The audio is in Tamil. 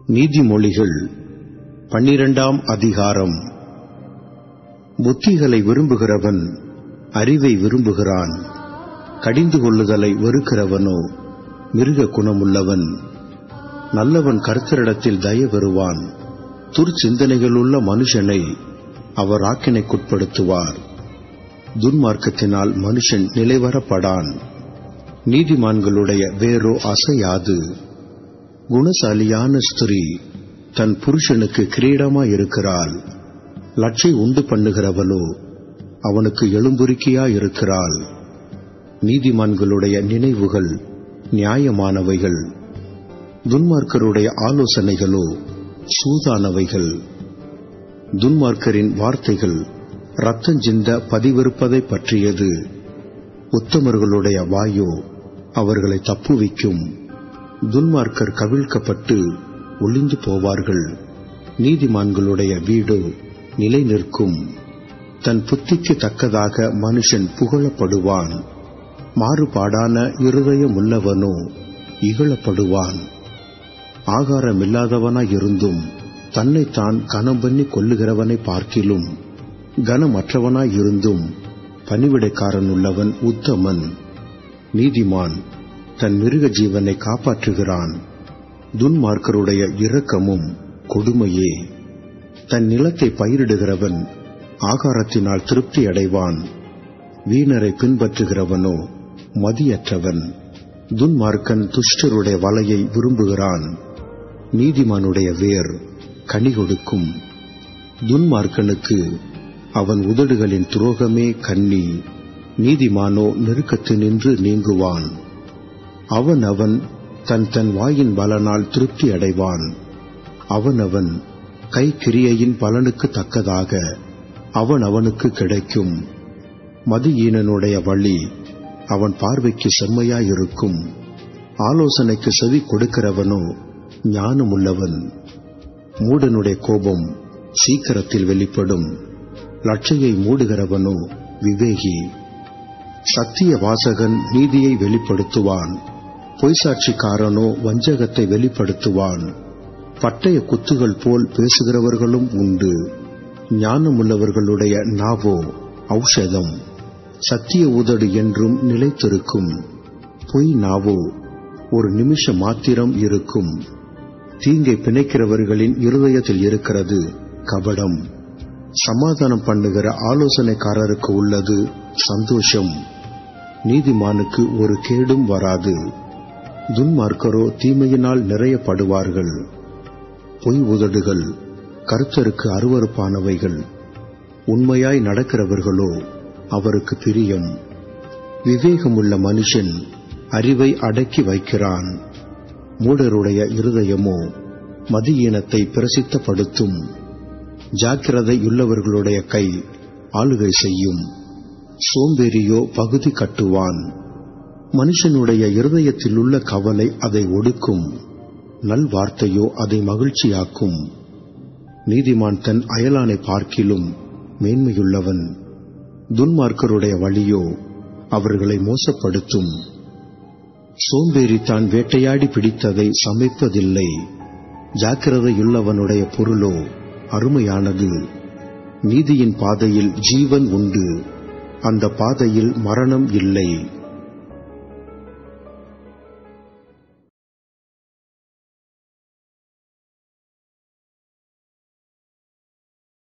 நீதிமொழிகள் பன்னிரண்டாம் அதிகாரம் புத்திகளை விரும்புகிறவன் அறிவை விரும்புகிறான் கடிந்து கொள்ளுதலை வெறுக்கிறவனோ மிருக குணமுள்ளவன் நல்லவன் கர்த்தரிடத்தில் தய பெறுவான் துர்ச்சிந்தனைகளுள்ள மனுஷனை அவர் ஆக்கினைக்குட்படுத்துவார் துன்மார்க்கத்தினால் மனுஷன் நிலைவரப்படான் நீதிமான்களுடைய வேரோ அசையாது குணசாலியான ஸ்திரீ தன் புருஷனுக்கு கிரீடமாயிருக்கிறாள் லட்சை உண்டு பண்ணுகிறவளோ அவனுக்கு எழும்புருக்கியாயிருக்கிறாள் நீதிமான்களுடைய நினைவுகள் நியாயமானவைகள் துன்மார்க்கருடைய ஆலோசனைகளோ சூதானவைகள் துன்மார்க்கரின் வார்த்தைகள் ரத்தஞ்சிந்த பதிவிருப்பதை பற்றியது உத்தமர்களுடைய வாயோ அவர்களை தப்புவிக்கும் துன்மார்க்கர் கவிழ்க்கப்பட்டு ஒளிந்து போவார்கள் நீதிமான்களுடைய வீடு நிலை நிற்கும் தன் புத்திக்கு தக்கதாக மனுஷன் புகழப்படுவான் மாறுபாடான இருதயமுள்ளவனோ இகழப்படுவான் ஆகாரமில்லாதவனாயிருந்தும் தன்னைத்தான் கனம் பண்ணி கொள்ளுகிறவனை பார்க்கிலும் கனமற்றவனாயிருந்தும் பணிவிடைக்காரனுள்ளவன் உத்தமன் நீதிமான் தன் மிருக ஜீவனை காப்பாற்றுகிறான் துன்மார்க்கருடைய இரக்கமும் கொடுமையே தன் நிலத்தை பயிரிடுகிறவன் ஆகாரத்தினால் திருப்தி அடைவான் வீணரை பின்பற்றுகிறவனோ மதியற்றவன் துன்மார்க்கன் துஷ்டருடைய வலையை விரும்புகிறான் நீதிமானுடைய வேர் கனி கொடுக்கும் துன்மார்க்கனுக்கு அவன் உதடுகளின் துரோகமே கண்ணி நீதிமானோ நெருக்கத்தினின்று நீங்குவான் அவன் அவன் தன் தன் வாயின் பலனால் திருப்தி அடைவான் அவனவன் கைக்கிரியையின் பலனுக்கு தக்கதாக அவன் அவனுக்கு கிடைக்கும் மதியீனனுடைய வழி அவன் பார்வைக்கு செம்மையாயிருக்கும் ஆலோசனைக்கு செவி கொடுக்கிறவனோ ஞானமுள்ளவன் மூடனுடைய கோபம் சீக்கிரத்தில் வெளிப்படும் லட்சையை மூடுகிறவனோ விவேகி சத்திய வாசகன் நீதியை வெளிப்படுத்துவான் பொய்சாட்சிக்காரனோ வஞ்சகத்தை வெளிப்படுத்துவான் பட்டய குத்துகள் போல் பேசுகிறவர்களும் உண்டு ஞானமுள்ளவர்களுடைய நாவோ ஔஷதம் சத்திய உதடு என்றும் நிலைத்திருக்கும் பொய் நாவோ ஒரு நிமிஷ மாத்திரம் இருக்கும் தீங்கை பிணைக்கிறவர்களின் இருதயத்தில் இருக்கிறது கபடம் சமாதானம் பண்ணுகிற ஆலோசனைக்காரருக்கு உள்ளது சந்தோஷம் நீதிமானுக்கு ஒரு கேடும் வராது துன்மார்க்கரோ தீமையினால் நிறையப்படுவார்கள் பொய் உதடுகள் கருத்தருக்கு அருவறுப்பானவைகள் உண்மையாய் நடக்கிறவர்களோ அவருக்கு பிரியம் விவேகமுள்ள மனுஷன் அறிவை அடக்கி வைக்கிறான் மூடருடைய இருதயமோ மதியீனத்தை பிரசித்தப்படுத்தும் ஜாக்கிரதையுள்ளவர்களுடைய கை ஆளுகை செய்யும் சோம்பேறியோ பகுதி கட்டுவான் மனுஷனுடைய இருதயத்தில் உள்ள கவலை அதை ஒடுக்கும் நல்வார்த்தையோ அதை மகிழ்ச்சியாக்கும் நீதிமான் தன் அயலானை பார்க்கிலும் மேன்மையுள்ளவன் துன்மார்க்கருடைய வழியோ அவர்களை மோசப்படுத்தும் சோம்பேறி தான் வேட்டையாடி பிடித்ததை சமைப்பதில்லை ஜாக்கிரதையுள்ளவனுடைய பொருளோ அருமையானது நீதியின் பாதையில் ஜீவன் உண்டு அந்த பாதையில் மரணம் இல்லை